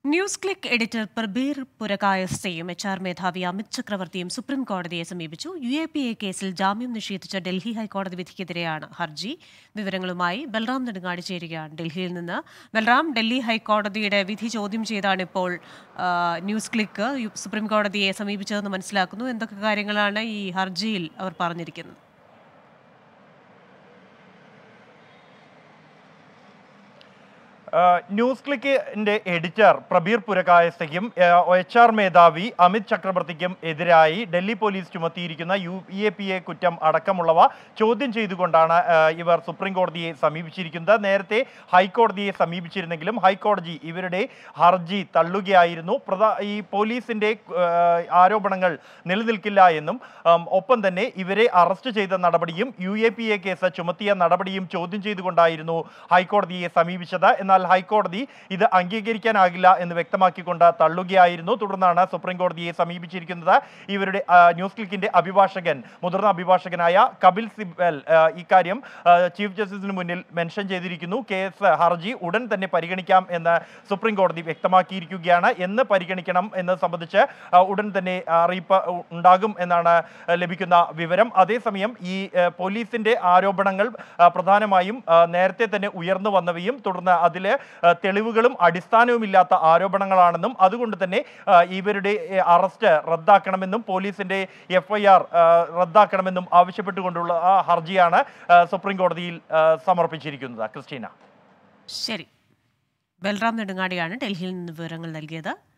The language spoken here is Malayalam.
ന്യൂസ് ക്ലിക്ക് എഡിറ്റർ പ്രബീർ പുരകായസ്തയും എച്ച് ആർ മേധാവി അമിത് ചക്രവർത്തിയും സുപ്രീം കോടതിയെ സമീപിച്ചു യു എ പി എ കേസിൽ ജാമ്യം നിഷേധിച്ച ഡൽഹി ഹൈക്കോടതി വിധിക്കെതിരെയാണ് ഹർജി വിവരങ്ങളുമായി ബൽറാം നെടുങ്ങാടി ചേരുകയാണ് ഡൽഹിയിൽ നിന്ന് ബൽറാം ഡൽഹി ഹൈക്കോടതിയുടെ വിധി ചോദ്യം ചെയ്താണ് ഇപ്പോൾ ആ, ന്യൂസ് ക്ലിക്ക് യു- സുപ്രീം കോടതിയെ സമീപിച്ചതെന്ന് മനസ്സിലാക്കുന്നു എന്തൊക്കെ കാര്യങ്ങളാണ് ഈ ഹർജിയിൽ അവർ പറഞ്ഞിരിക്കുന്നത് ആഹ് ന്യൂസ് ക്ലിക്കിന്റെ എഡിറ്റർ പ്രബീർ പുരകായസ്ഥയ്ക്കും എച്ച് ആർ മേധാവി അമിത് ചക്രവർത്തിക്കും എതിരായി ഡൽഹി പോലീസ് ചുമത്തിയിരിക്കുന്ന U E A P A കുറ്റം അടക്കമുള്ളവ ചോദ്യം ചെയ്തുകൊണ്ടാണ് ആഹ് ഇവർ സുപ്രീം കോടതിയെ സമീപിച്ചിരിക്കുന്നത് നേരത്തെ ഹൈക്കോടതിയെ സമീപിച്ചിരുന്നെങ്കിലും ഹൈക്കോടതി ഇവരുടെ ഹർജി തള്ളുകയായിരുന്നു പ്രധാ ഈ പോലീസിന്റെ ആഹ് ആരോപണങ്ങൾ നിലനിൽക്കില്ല എന്നും ആം, ഒപ്പം തന്നെ ഇവരെ അറസ്റ്റ് ചെയ്ത നടപടിയും U A P A case ചുമത്തിയ നടപടിയും ചോദ്യം ചെയ്തുകൊണ്ടായിരുന്നു ഹൈക്കോടതിയെ സമീപിച്ചത് എന്നാൽ ഹൈക്കോടതി ഇത് അംഗീകരിക്കാനാകില്ല എന്ന് വ്യക്തമാക്കിക്കൊണ്ട് തള്ളുകയായിരുന്നു തുടർന്നാണ് സുപ്രീം കോടതിയെ സമീപിച്ചിരിക്കുന്നത് ഇവരുടെ ആ, ന്യൂസ് ക്ലിക്കിന്റെ അഭിഭാഷകൻ മുതിർന്ന അഭിഭാഷകനായ കപിൽ സിബൽ ആ, ഇക്കാര്യം ആ, ചീഫ് ജസ്റ്റിസിന് മുന്നിൽ മെൻഷൻ ചെയ്തിരിക്കുന്നു കേസ് ഹർജി ഉടൻ തന്നെ പരിഗണിക്കാം എന്ന് സുപ്രീം കോടതി വ്യക്തമാക്കിയിരിക്കുകയാണ് എന്ന് പരിഗണിക്കണം എന്നത് സംബന്ധിച്ച് ആ, ഉടൻ തന്നെ അറിയിപ്പ് ഉണ്ടാകും എന്നാണ് ആ, ലഭിക്കുന്ന വിവരം അതേസമയം ഈ ആ, പോലീസിന്റെ ആരോപണങ്ങൾ ആ, പ്രധാനമായും ആ, നേരത്തെ തന്നെ ഉയർന്നു വന്നവയും തുടർന്ന് അതിൽ തെളിവുകളും അടിസ്ഥാനവുമില്ലാത്ത ആരോപണങ്ങളാണെന്നും അതുകൊണ്ട് തന്നെ ആ, ഇവരുടെ ഏ, അറസ്റ്റ് റദ്ദാക്കണമെന്നും പോലീസിന്റെ എഫ്ഐആർ റദ്ദാക്കണമെന്നും ആവശ്യപ്പെട്ടുകൊണ്ടുള്ള ആ ഹർജിയാണ് ആ, സുപ്രീം കോടതിയിൽ ആ, സമർപ്പിച്ചിരിക്കുന്നത് ക്രിസ്റ്റീന ശരി ബൽറാം നെടുങ്ങാടിയാണ് ഡൽഹിയിൽ നിന്ന് വിവരങ്ങൾ നൽകിയത്